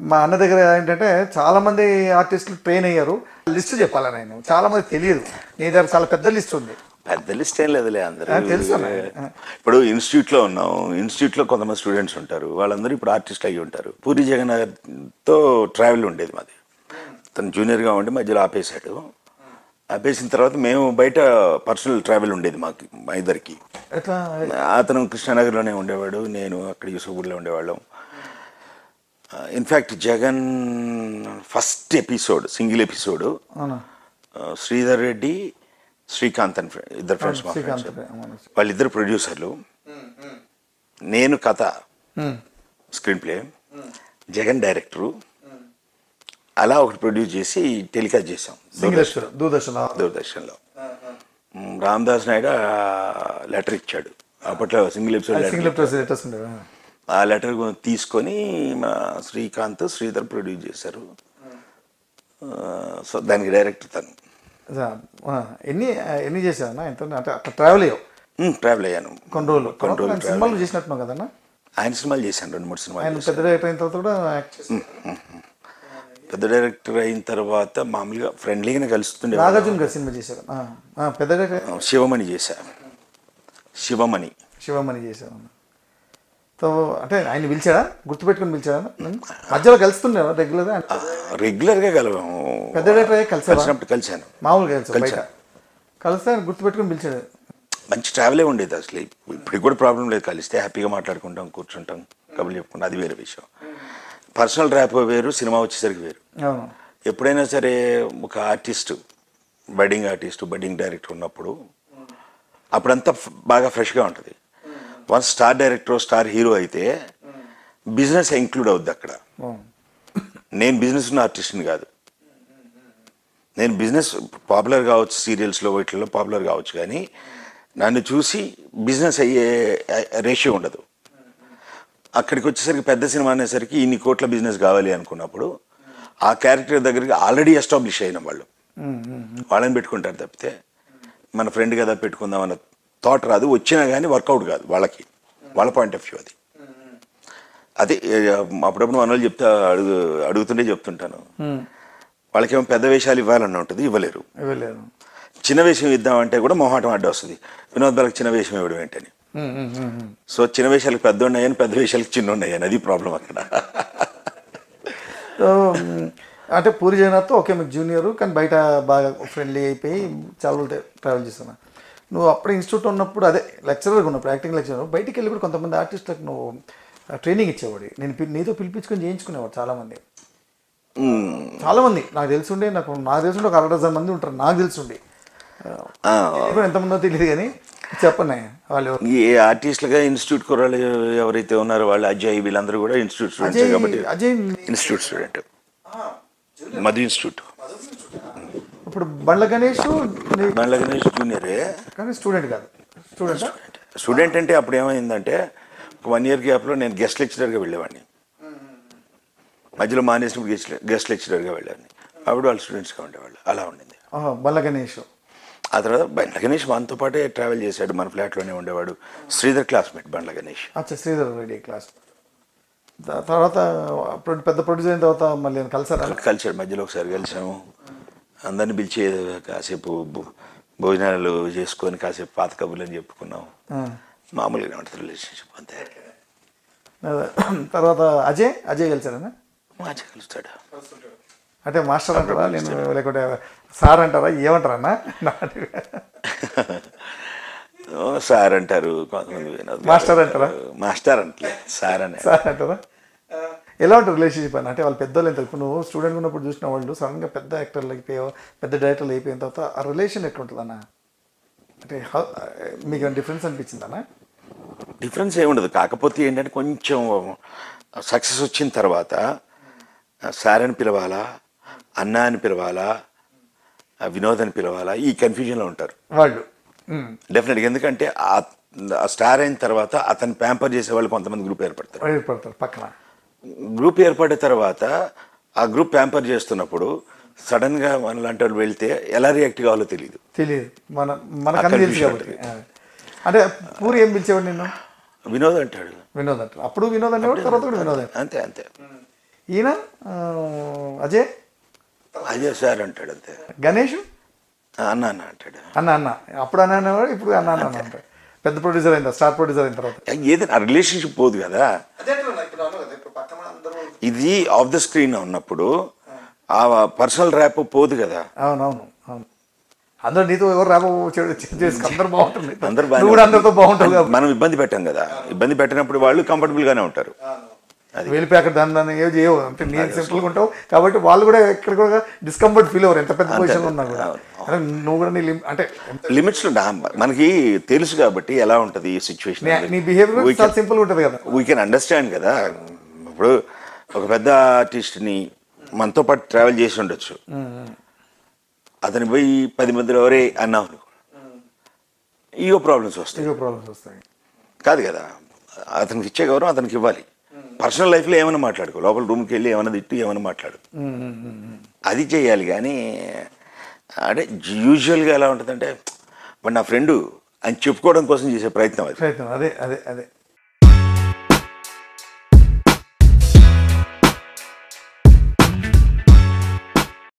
మా అన్న దగ్గర ఏంటంటే చాలా మంది ఆర్టిస్టులు ట్రైన్ అయ్యారు లిస్ట్ చెప్పాలి నేను చాలా మంది తెలియదు నీ దగ్గర చాలా పెద్ద లిస్ట్ ఉంది పెద్ద లిస్ట్ ఏం లేదులే అందరూ ఆ, తెలుసు అన్న. ఇప్పుడు ఇన్స్టిట్యూట్ లో ఉన్నాం ఇన్స్టిట్యూట్ లో కొంతమంది స్టూడెంట్స్ ఉంటారు వాళ్ళందరూ ఇప్పుడు ఆర్టిస్ట్ అయ్యి ఉంటారు పూరి జగన్నాథ్ తో ట్రావెల్ ఉండేది మాది తను జూనియర్ గా ఉండి మధ్యలో ఆపేశాడు ఆపేసిన తర్వాత మేము బయట పర్సనల్ ట్రావెల్ ఉండేది మాకు మా ఇద్దరికి ఎట్లా అతను కృష్ణానగర్లోనే ఉండేవాడు నేను అక్కడ యూసుఫ్గూడలో ఉండేవాళ్ళం in fact Jagan first episode single episode అవునా శ్రీధర్ రెడ్డి శ్రీకాంత్ అని ఫ్రె- ఇద్దరు ఫ్రెండ్స్ మా శ్రీకాంత్ ఫ్రెండ్స్ అవును. వాళ్ళిద్దరు ప్రొడ్యూసర్లు నేను కథ ఉమ్. స్క్రీన్ ప్లే జగన్ డైరెక్టరు అలా ఒకటి ప్రొడ్యూస్ చేసి టెలికాస్ట్ చేసాం సింగిల్ ఎపిసోడ్ దూరదర్శన్ దూరదర్శన్లో మ్, రామదాస్ నాయుడు లెటర్ ఇచ్చాడు అప్పట్లో single episode single episode letters ఉండేవి ఆ లెటర్ తీసుకొని మా శ్రీకాంత్ శ్రీధర్ ప్రొడ్యూస్ చేశారు సో దానికి డైరెక్టర్ తను అదా, ఆ, ఎన్ని ఎన్ని చేశావన్నా ఎంత అంటే అట్లా ట్రావెల్ అయ్యావు ట్రావెల్ అయ్యాను కొన్ని రోజులు కొన్ని తర్వాత రోజులు ఆయన సినిమాలు చేసినట్టున్నావు కదన్నా ఆయన సినిమాలు చేశాను రెండు మూడు సినిమాలు ఆయన చేశాను. పెద్ద డైరెక్టర్ అయిన తర్వాత కూడా యాక్ట్ చేశారు. పెద్ద డైరెక్టర్ అయిన తర్వాత మామూలుగా ఫ్రెండ్లీగానే కలుస్తుండే నాగార్జున గారి సినిమా చేశారు ఆ, ఆ, పెద్ద డైరెక్టర్ శివమణి చేశా శివమణి శివమణి చేశారు సో అంటే ఆయన పిలిచాడా గుర్తుపెట్టుకుని పిలిచాడా నన్ను? మధ్యలో కలుస్తుండేవా రెగ్యులర్గా రెగ్యులర్గా కలవాము పెద్ద డైరెక్టర్ అయ్యి కలిసావా కలిసినప్పుడు కలిశాను మామూలుగా కలిసి బయట కలిసా. కలిస్తే ఆయన గుర్తుపెట్టుకుని పిలిచాడు మంచి ట్రావెలే ఉండేది అసలు ఇప్పటికి కూడా ప్రాబ్లం లేదు కలిస్తే హ్యాపీగా మాట్లాడుకుంటాం కూర్చుంటాం కబుర్లు చెప్పుకుంటాం అది వేరే విషయం పర్సనల్ ర్యాప్ వేరు సినిమా వచ్చేసరికి వేరు అవును ఎప్పుడైనా సరే ఒక artist budding artist budding director ఉన్నప్పుడు అప్పుడంతా ఫ్- బాగా ఫ్రెష్గా ఉంటుంది one star director star hero అయితే బిజినెస్ ఇంక్లూడ్ అవుద్ది అక్కడ అవును నేను బిజినెస్ ఉన్న ఆర్టిస్ట్ని కాదు నేను బిజినెస్ పాపులర్ కావచ్చు సీరియల్స్లో వీటిల్లో పాపులర్ కావచ్చు కానీ నన్ను చూసి బిజినెస్ అయ్యే రేషియో ఉండదు అక్కడికి వచ్చేసరికి పెద్ద సినిమా అనేసరికి ఇన్ని కోట్ల బిజినెస్ కావాలి అనుకున్నప్పుడు ఆ క్యారెక్టర్ దగ్గరికి ఆల్రెడీ ఎస్టాబ్లిష్ అయిన వాళ్ళు ఉమ్, ఉమ్, ఉమ్. వాళ్ళని పెట్టుకుంటారు తప్పితే మన ఫ్రెండ్ కదా పెట్టుకుందాం అన్న థాట్ రాదు వచ్చినా కానీ వర్కౌట్ కాదు వాళ్ళకి వాళ్ళ పాయింట్ ఆఫ్ వ్యూ అది అదే ఏ, అప్పుడప్పుడు మన వాళ్ళు చెప్తా అడుగు అడుగుతుంటే చెప్తుంటాను ఉమ్. వాళ్ళకేమో పెద్ద వేషాలు ఇవ్వాలన్న ఉంటుంది ఇవ్వలేరు ఇవ్వలేదు చిన్న వేషం ఇద్దామంటే కూడా మొహాటం అడ్డు వస్తుంది వినోద్ బాలకు చిన్న వేషం ఇవ్వడం ఏంటని ఉమ్, ఉమ్, ఉమ్, ఉమ్. సో చిన్న వేషాలకు పెద్ద ఉన్నాయని పెద్ద వేషాలకు చిన్న ఉన్నాయని అది ప్రాబ్లం అక్కడ సో మ్, అంటే పూరి జగన్నాథ్తో ఓకే మీకు జూనియర్ కానీ బయట బాగా ఫ్రెండ్లీ అయిపోయి చాలా రోజులు ట్రావెల్ చేస్తున్నా నువ్వు అప్పుడు ఇన్స్టిట్యూట్ ఉన్నప్పుడు అదే లెక్చరర్గా ఉన్నప్పుడు యాక్టింగ్ లెక్చరర్ బయటికి వెళ్ళి కూడా కొంతమంది ఆర్టిస్టులకు నువ్వు ట్రైనింగ్ ఇచ్చేవాడు నేను పి- నీతో పిలిపించుకొని చేయించుకునేవాడు చాలామంది మ్మ్. చాలామంది నాకు తెలుసుండే నాకు నాకు తెలుసుండే ఒక అర డజన్ మంది ఉంటారు నాకు తెలుసుండి ఆ, ఇప్పుడు ఎంతమందో తెలియదు కానీ చెప్పండి వాళ్ళు ఎవరు ఈ ఆర్టిస్టులుగా ఇన్స్టిట్యూట్ కుర్రాళ్ళు ఎవరైతే ఉన్నారో వాళ్ళు అజయ్ వీళ్ళందరూ కూడా ఇన్స్టిట్యూట్ స్టూడెంట్స్ అజయ్ కాబట్టి Ajay institute student Madhu institute ఇప్పుడు బండ్ల గణేష్ నీ- బండ్ల గణేష్ జూనియరే కానీ స్టూడెంట్ కాదు స్టూడెంట్ స్టూడెంట్ అంటే అప్పుడు ఏమైందంటే ఒక వన్ ఇయర్ గ్యాప్లో నేను గెస్ట్ లెక్చరర్గా వెళ్ళేవాడిని మధ్యలో మానేసినప్పుడు గెస్ట్ గెస్ట్ లెక్చరర్గా వెళ్ళాను అప్పుడు వాళ్ళు స్టూడెంట్స్గా ఉండేవాళ్ళు అలా ఉండింది బండ్ల గణేష్ ఆ తర్వాత బండ్ల గణేష్ మనతో పాటే ట్రావెల్ చేశాడు మన ఫ్లాట్లోనే ఉండేవాడు శ్రీధర్ క్లాస్మేట్ బండ్ల గణేష్ అచ్చా శ్రీధర్ రెడ్డి క్లాస్ త- తర్వాత ప్రొ- పెద్ద ప్రొడ్యూసర్ అయిన తర్వాత మళ్ళీ నేను కలిసారా కలిసాడు మధ్యలో ఒకసారి కలిసాము అందరిని పిలిచి కాసేపు భో- భోజనాలు చేసుకొని కాసేపు పాత కబుర్లు అని చెప్పుకున్నాం ఆ. మామూలుగా ఉంటుంది రిలేషన్షిప్ అంతే తర్వాత అజయ్ అజయ్ కలిసారా మంచిగా కలుస్తాడు అంటే మాస్టర్ అంటారా నేను లేకుంటే సార్ అంటారా ఏమంటారా అన్న ఓ, సార్ అంటారు కొంతమంది వినోద్ గారు మాస్టర్ అంటారా? మాస్టర్ అంటలే సార్ అనే సార్ అంటారా ఎలా ఉంటుంది రిలేషన్షిప్ అని అంటే వాళ్ళు పెద్దోళ్ళు ఎంత ఇప్పుడు నువ్వు స్టూడెంట్ ఉన్నప్పుడు చూసిన వాళ్ళు సడన్గా పెద్ద యాక్టర్లు అయిపోయావు పెద్ద డైరెక్టర్లు అయిపోయిన తర్వాత ఆ రిలేషన్ ఎట్లుంటుంది అన్న అంటే how- మీకు డిఫరెన్స్ అనిపించింది అన్న డిఫరెన్స్ ఏముండదు కాకపోతే ఏంటంటే కొంచెం సక్సెస్ వచ్చిన తర్వాత సార్ అని పిలవాలా అన్న అని పిలవాలా ఆ వినోద్ అని పిలవాలా ఈ కన్ఫ్యూజన్లో ఉంటారు వాళ్ళు ఉమ్. డెఫినెట్గా ఎందుకంటే ఆ- ఆ స్టార్ అయిన తర్వాత అతను ప్యాంపర్ చేసే వాళ్ళు కొంతమంది గ్రూప్ ఏర్పడతారు ఏర్పడతారు పక్కన గ్రూప్ ఏర్పడిన తర్వాత ఆ గ్రూప్ ప్యాంపర్ చేస్తున్నప్పుడు సడన్గా మన లాంటి వాళ్ళు వెళ్తే ఎలా రియాక్ట్ కావాలో తెలియదు తెలియదు మన మనకన్నీ తెలుసు confusion కాబట్టి ఆ. అంటే పూరి ఏం పిలిచేవాడు నిన్ను వినోద్ అంటాడు వినోద్ అంటారు అప్పుడు వినోద్ అనేవాడు తర్వాత కూడా వినోద్ అంటారు అంతే అంతే ఈయన ఆ, అజయ్ అదే సార్ అంటాడు అంతే గణేష్ అన్న అన్న అంటాడు అన్న అన్న అప్పుడు అన్న అనేవాడు ఇప్పుడు అన్న అన్న అన్న అంటాడు పెద్ద ప్రొడ్యూసర్ అయిన స్టార్ ప్రొడ్యూసర్ అయిన తర్వాత ఏదైనా రిలేషన్షిప్ పోదు కదా ఇది ఆఫ్ ద స్క్రీన్ ఉన్నప్పుడు ఆ పర్సనల్ ర్యాప్ పోదు కదా అవునవును అవును అందరూ నీతో ఎవరు రాబో చేసి అందరూ బాగుంటుంది అందరు నువ్వు కూడా అందరితో బాగుంటావు కాబట్టి మనం ఇబ్బంది పెట్టాం కదా ఇబ్బంది పెట్టినప్పుడు వాళ్ళు కంఫర్టబుల్ గానే ఉంటారు అది. వెళ్ళిపోయి అక్కడ దాన్ని దాన్ని ఏం చేయవు అంటే నేను సింపుల్గా ఉంటావు కాబట్టి వాళ్ళు కూడా ఎక్కడ కూడా డిస్కంఫర్ట్ ఫీల్ అవ్వరు ఎంత పెద్ద పొజిషన్లో ఉన్నా కూడా అవును. అంటే నువ్వు కూడా నీ lim- అంటే లిమిట్స్ లో నా- మనకి తెలుసు కాబట్టి ఎలా ఉంటది ఈ సిచ్యువేషన్ నీ- నీ బిహేవియర్ చాలా సింపుల్గా ఉంటుంది కదా వీ కెన్ అండర్స్టాండ్ కదా ఇప్పుడు ఒక పెద్ద ఆర్టిస్ట్ని మనతో పాటు ట్రావెల్ చేసి ఉండొచ్చు అతని పోయి పది మందిలో ఎవరే అన్నావు అనుకో ఈగో ప్రాబ్లమ్స్ వస్తాయి ఇగో ప్రాబ్లమ్స్ వస్తాయి కాదు కదా అతనికి ఇచ్చే గౌరవం అతనికి ఇవ్వాలి పర్సనల్ లైఫ్లో ఏమైనా మాట్లాడుకో లోపల రూమ్కి వెళ్ళి ఏమైనా తిట్టు ఏమైనా మాట్లాడు అది చేయాలి కానీ అంటే యూజువల్గా ఎలా ఉంటుందంటే వాడు నా ఫ్రెండ్ అని చెప్పుకోవడం కోసం చేసే ప్రయత్నం అది ప్రయత్నం అదే అదే అదే